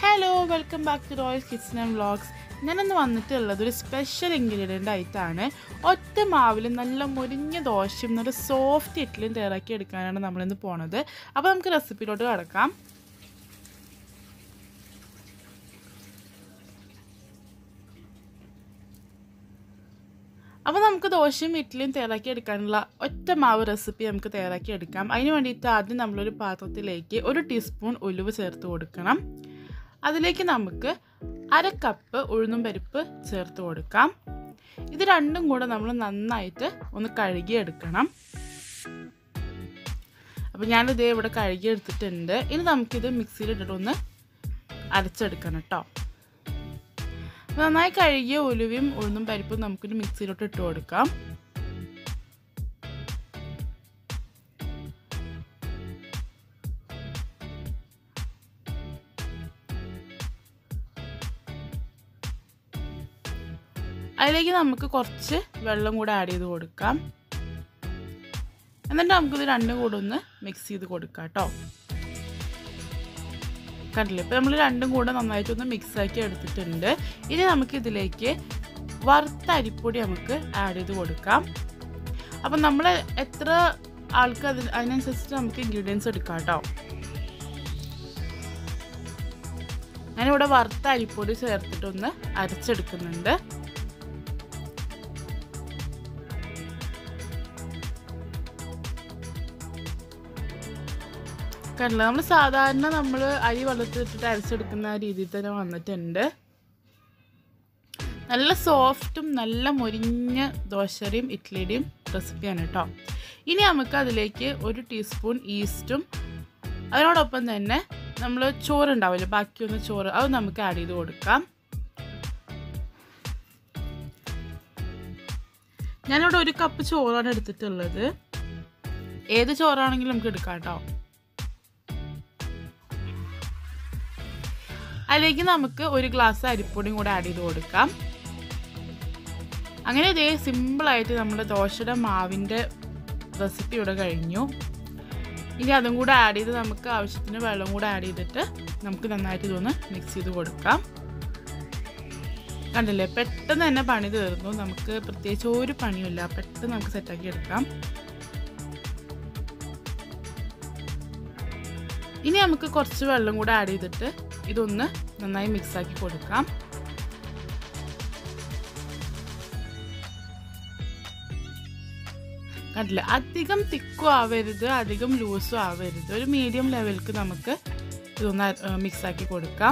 hello welcome back to Royals kitchen and vlogs ഞാനൊന്ന് വന്നിട്ടുള്ളത് ഒരു സ്പെഷ്യൽ ഇൻഗ്രീഡിയൻ്റ് ആയിട്ടാണ് ഒറ്റ മാവിൽ നല്ല മുരിഞ്ഞ ദോശയും നല്ല സോഫ്റ്റ് ഇഡ്ഡലിയും തയ്യാറാക്കി എടുക്കാനാണ് നമ്മളിന്ന് പോണത് അപ്പോൾ നമുക്ക് റെസിപ്പിയിലോട്ട് കിടക്കാം അപ്പോൾ നമുക്ക് ദോശയും ഇഡ്ഡലിയും തയ്യാറാക്കി എടുക്കാനുള്ള ഒറ്റ മാവ് റെസിപ്പി നമുക്ക് തയ്യാറാക്കി എടുക്കാം അതിന് വേണ്ടിയിട്ട് ആദ്യം നമ്മളൊരു പാത്രത്തിലേക്ക് ഒരു ടീസ്പൂൺ ഉലുവ് ചേർത്ത് കൊടുക്കണം അതിലേക്ക് നമുക്ക് അര കപ്പ് ഉഴുന്നും പരിപ്പ് ചേർത്ത് കൊടുക്കാം ഇത് രണ്ടും കൂടെ നമ്മൾ നന്നായിട്ട് ഒന്ന് കഴുകിയെടുക്കണം അപ്പോൾ ഞാനിത് ഇവിടെ കഴുകിയെടുത്തിട്ടുണ്ട് ഇനി നമുക്കിത് മിക്സിയിലിട്ടിട്ടൊന്ന് അരച്ചെടുക്കണം കേട്ടോ നന്നായി കഴുകിയ ഉലുവയും ഉഴുന്നും പരിപ്പും നമുക്കൊരു മിക്സിയിലോട്ട് ഇട്ട് കൊടുക്കാം അതിലേക്ക് നമുക്ക് കുറച്ച് വെള്ളം കൂടെ ആഡ് ചെയ്ത് കൊടുക്കാം എന്നിട്ട് നമുക്കിത് രണ്ടും കൂടെ ഒന്ന് മിക്സ് ചെയ്ത് കൊടുക്കാം കേട്ടോ കണ്ടില്ലേ ഇപ്പം നമ്മൾ രണ്ടും കൂടെ നന്നായിട്ടൊന്ന് മിക്സ് ആക്കി എടുത്തിട്ടുണ്ട് ഇനി നമുക്ക് ഇതിലേക്ക് വറുത്ത അരിപ്പൊടി നമുക്ക് ആഡ് ചെയ്ത് കൊടുക്കാം അപ്പം നമ്മൾ എത്ര ആൾക്ക് അതിന് അതിനനുസരിച്ച് നമുക്ക് ഇൻഗ്രീഡിയൻസ് എടുക്കാം കേട്ടോ ഞാനിവിടെ വറുത്ത അരിപ്പൊടി ചേർത്തിട്ടൊന്ന് അരച്ചെടുക്കുന്നുണ്ട് കണ്ടില്ല നമ്മൾ സാധാരണ നമ്മൾ അരി വെള്ളത്തിലിട്ടിട്ട് അരച്ചെടുക്കുന്ന രീതിയിൽ തന്നെ വന്നിട്ടുണ്ട് നല്ല സോഫ്റ്റും നല്ല മൊരിഞ്ഞ ദോശയുടെയും ഇഡ്ഡലിയുടെയും റെസിപ്പിയാണ് കേട്ടോ ഇനി നമുക്ക് അതിലേക്ക് ഒരു ടീസ്പൂൺ ഈസ്റ്റും അതിനോടൊപ്പം തന്നെ നമ്മൾ ചോറ് ഉണ്ടാവില്ലേ ബാക്കി ഒന്ന് ചോറ് അത് നമുക്ക് ആഡ് ചെയ്ത് കൊടുക്കാം ഞാനിവിടെ ഒരു കപ്പ് ചോറാണ് എടുത്തിട്ടുള്ളത് ഏത് ചോറാണെങ്കിലും നമുക്ക് എടുക്കാം കേട്ടോ അതിലേക്ക് നമുക്ക് ഒരു ഗ്ലാസ് അരിപ്പൊടിയും കൂടെ ആഡ് ചെയ്ത് കൊടുക്കാം അങ്ങനെ ഇതേ സിമ്പിളായിട്ട് നമ്മുടെ ദോശയുടെ മാവിൻ്റെ റെസിപ്പി ഇവിടെ കഴിഞ്ഞു ഇനി അതും കൂടെ ആഡ് ചെയ്ത് നമുക്ക് ആവശ്യത്തിന് വെള്ളം കൂടെ ആഡ് ചെയ്തിട്ട് നമുക്ക് നന്നായിട്ട് ഇതൊന്ന് മിക്സ് ചെയ്ത് കൊടുക്കാം കണ്ടില്ലേ പെട്ടെന്ന് തന്നെ പണി തീർന്നു നമുക്ക് പ്രത്യേകിച്ച് ഒരു പണിയില്ല പെട്ടെന്ന് നമുക്ക് സെറ്റാക്കി എടുക്കാം ഇനി നമുക്ക് കുറച്ച് വെള്ളം കൂടെ ആഡ് ചെയ്തിട്ട് ഇതൊന്ന് നന്നായി മിക്സ് ആക്കി കൊടുക്കാം കണ്ടില്ല അധികം തിക്കും ആവരുത് അധികം ലൂസും ആവരുത് ഒരു മീഡിയം ലെവലിക്ക് നമുക്ക് ഇതൊന്ന് മിക്സ് ആക്കി കൊടുക്കാം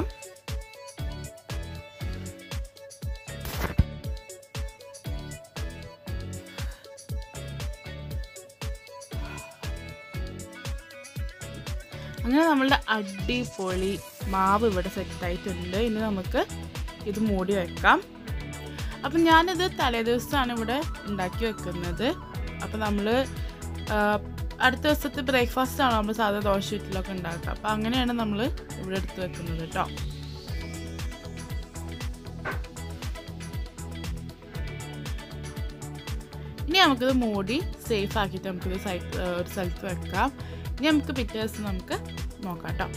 അങ്ങനെ നമ്മളുടെ അടിപൊളി മാവ് ഇവിടെ സെറ്റായിട്ടുണ്ട് ഇനി നമുക്ക് ഇത് മൂടി വെക്കാം അപ്പം ഞാനിത് തലേദിവസമാണ് ഇവിടെ ഉണ്ടാക്കി വെക്കുന്നത് അപ്പം നമ്മൾ അടുത്ത ദിവസത്തെ ബ്രേക്ക്ഫാസ്റ്റ് ആണ് നമ്മൾ സാധാ ദോശ ഇഡ്ഡലിയൊക്കെ ഉണ്ടാക്കുക അപ്പം അങ്ങനെയാണ് നമ്മൾ ഇവിടെ എടുത്ത് വെക്കുന്നത് കേട്ടോ ഇനി നമുക്കിത് മൂടി സേഫ് ആക്കിയിട്ട് നമുക്കിത് സൈഡ് ഒരു സ്ഥലത്ത് വെക്കാം ഇനി നമുക്ക് പിറ്റേ ദിവസം നമുക്ക് നോക്കാം കേട്ടോ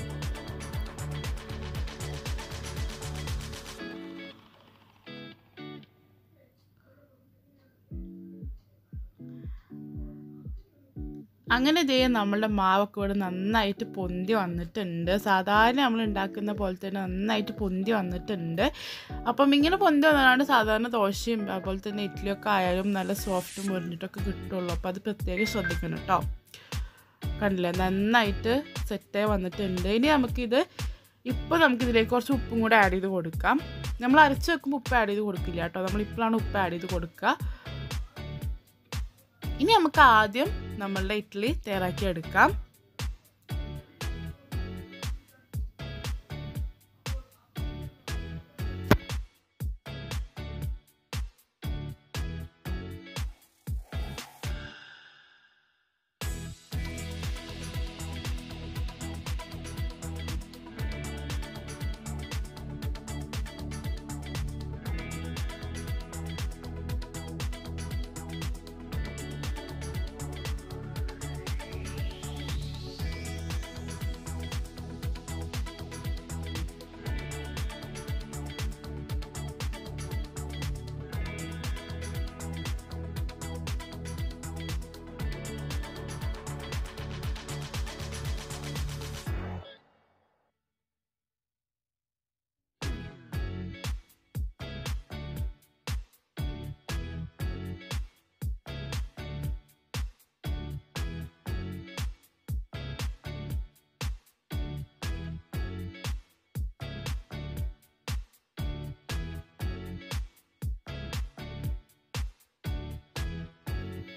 അങ്ങനെ ഇതേ നമ്മളുടെ മാവൊക്കെ ഇവിടെ നന്നായിട്ട് പൊന്തി വന്നിട്ടുണ്ട് സാധാരണ നമ്മൾ ഉണ്ടാക്കുന്ന പോലെ തന്നെ നന്നായിട്ട് പൊന്തി വന്നിട്ടുണ്ട് അപ്പം ഇങ്ങനെ പൊന്തി വന്നതാണ് സാധാരണ ദോശയും അതുപോലെ തന്നെ ഇഡ്ഡലിയൊക്കെ ആയാലും നല്ല സോഫ്റ്റും മുറിഞ്ഞിട്ടൊക്കെ കിട്ടുള്ളൂ അപ്പോൾ അത് പ്രത്യേകം ശ്രദ്ധിക്കണം കേട്ടോ കണ്ടില്ലേ നന്നായിട്ട് സെറ്റായി വന്നിട്ടുണ്ട് ഇനി നമുക്കിത് ഇപ്പോൾ നമുക്കിതിലേക്ക് കുറച്ച് ഉപ്പും കൂടെ ആഡ് ചെയ്ത് കൊടുക്കാം നമ്മൾ അരച്ച് വെക്കുമ്പോൾ ഉപ്പ് ആഡ് ചെയ്ത് കൊടുക്കില്ല കേട്ടോ നമ്മൾ ഇപ്പോഴാണ് ഉപ്പ് ആഡ് ചെയ്ത് കൊടുക്കുക ഇനി നമുക്ക് ആദ്യം നമ്മളുടെ ഇഡ്ഡലി തയ്യാറാക്കി എടുക്കാം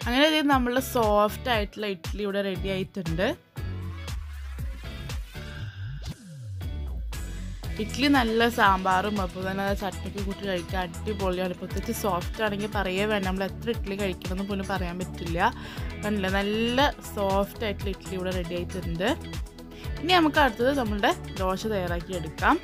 അങ്ങനെ ഇത് നമ്മൾ സോഫ്റ്റ് ആയിട്ടുള്ള ഇഡ്ഡലി ഇവിടെ റെഡി ആയിട്ടുണ്ട് ഇഡ്ഡലി നല്ല സാമ്പാറും അപ്പോൾ തന്നെ ചട്നിക്ക് കൂട്ടി കഴിക്കാൻ അടിപൊളിയാണ് പ്രത്യേകിച്ച് സോഫ്റ്റ് ആണെങ്കിൽ പറയേ വേണ്ട നമ്മൾ എത്ര ഇഡ്ഡലി കഴിക്കണമെന്ന് പോലും പറയാൻ പറ്റില്ല കണ്ടില്ല നല്ല സോഫ്റ്റ് ആയിട്ടുള്ള ഇഡ്ഡലി ഇവിടെ റെഡി ആയിട്ടുണ്ട് ഇനി നമുക്ക് അടുത്തത് നമ്മളുടെ ദോശ തയ്യാറാക്കി എടുക്കാം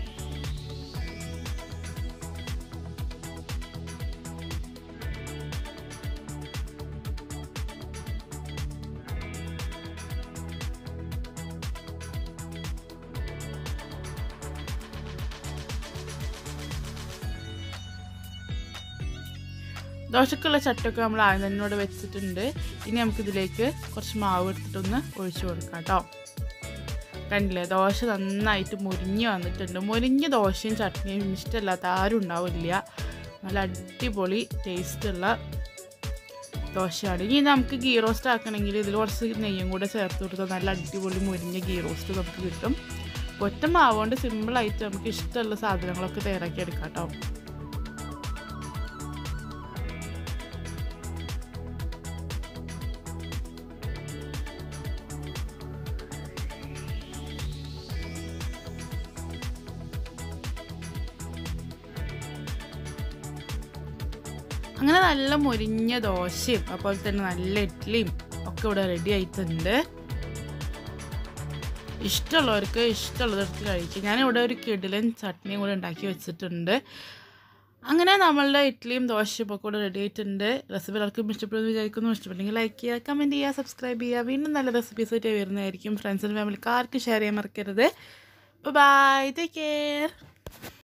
ദോശക്കുള്ള ചട്ടൊക്കെ നമ്മൾ ആദ്യം തന്നെ ഇവിടെ വെച്ചിട്ടുണ്ട് ഇനി നമുക്കിതിലേക്ക് കുറച്ച് മാവ് എടുത്തിട്ടൊന്ന് ഒഴിച്ചു കൊടുക്കാം കേട്ടോ കണ്ടില്ലേ ദോശ നന്നായിട്ട് മുരിഞ്ഞ് വന്നിട്ടുണ്ട് മുരിഞ്ഞ ദോശയും ചട്നിയും ഇഷ്ടമില്ലാത്ത ആരും ഉണ്ടാവില്ല നല്ല അടിപൊളി ടേസ്റ്റുള്ള ദോശയാണ് ഇനി നമുക്ക് ഗീ റോസ്റ്റ് ആക്കണമെങ്കിൽ ഇതിൽ കുറച്ച് നെയ്യും കൂടെ ചേർത്ത് കൊടുത്താൽ നല്ല അടിപൊളി മുരിഞ്ഞ ഗീ റോസ്റ്റ് നമുക്ക് കിട്ടും ഒറ്റ മാവ് കൊണ്ട് സിമ്പിളായിട്ട് നമുക്ക് ഇഷ്ടമുള്ള സാധനങ്ങളൊക്കെ തയ്യാറാക്കി എടുക്കാം കേട്ടോ അങ്ങനെ നല്ല മുരിഞ്ഞ ദോശയും അതുപോലെ തന്നെ നല്ല ഇഡ്ഡലിയും ഒക്കെ ഇവിടെ റെഡി ആയിട്ടുണ്ട് ഇഷ്ടമുള്ളവർക്ക് ഇഷ്ടമുള്ളത് എടുത്ത് കഴിക്കും ഞാനിവിടെ ഒരു കിടിലൻ ചട്നിയും കൂടെ ഉണ്ടാക്കി വെച്ചിട്ടുണ്ട് അങ്ങനെ നമ്മളുടെ ഇഡ്ഡലിയും ദോശയും ഒക്കെ കൂടെ റെഡി ആയിട്ടുണ്ട് റെസിപ്പി എല്ലാവർക്കും ഇഷ്ടപ്പെടുമെന്ന് വിചാരിക്കുന്നു ഇഷ്ടപ്പെട്ടെങ്കിൽ ലൈക്ക് ചെയ്യുക കമൻറ്റ് ചെയ്യുക സബ്സ്ക്രൈബ് ചെയ്യുക വീണ്ടും നല്ല റെസിപ്പീസ് ആയിട്ട് വരുന്നതായിരിക്കും ഫ്രണ്ട്സിനും ഫാമിലിക്ക് ആർക്കും ഷെയർ ചെയ്യാൻ മറക്കരുത് ബൈ ടേക്ക് കെയർ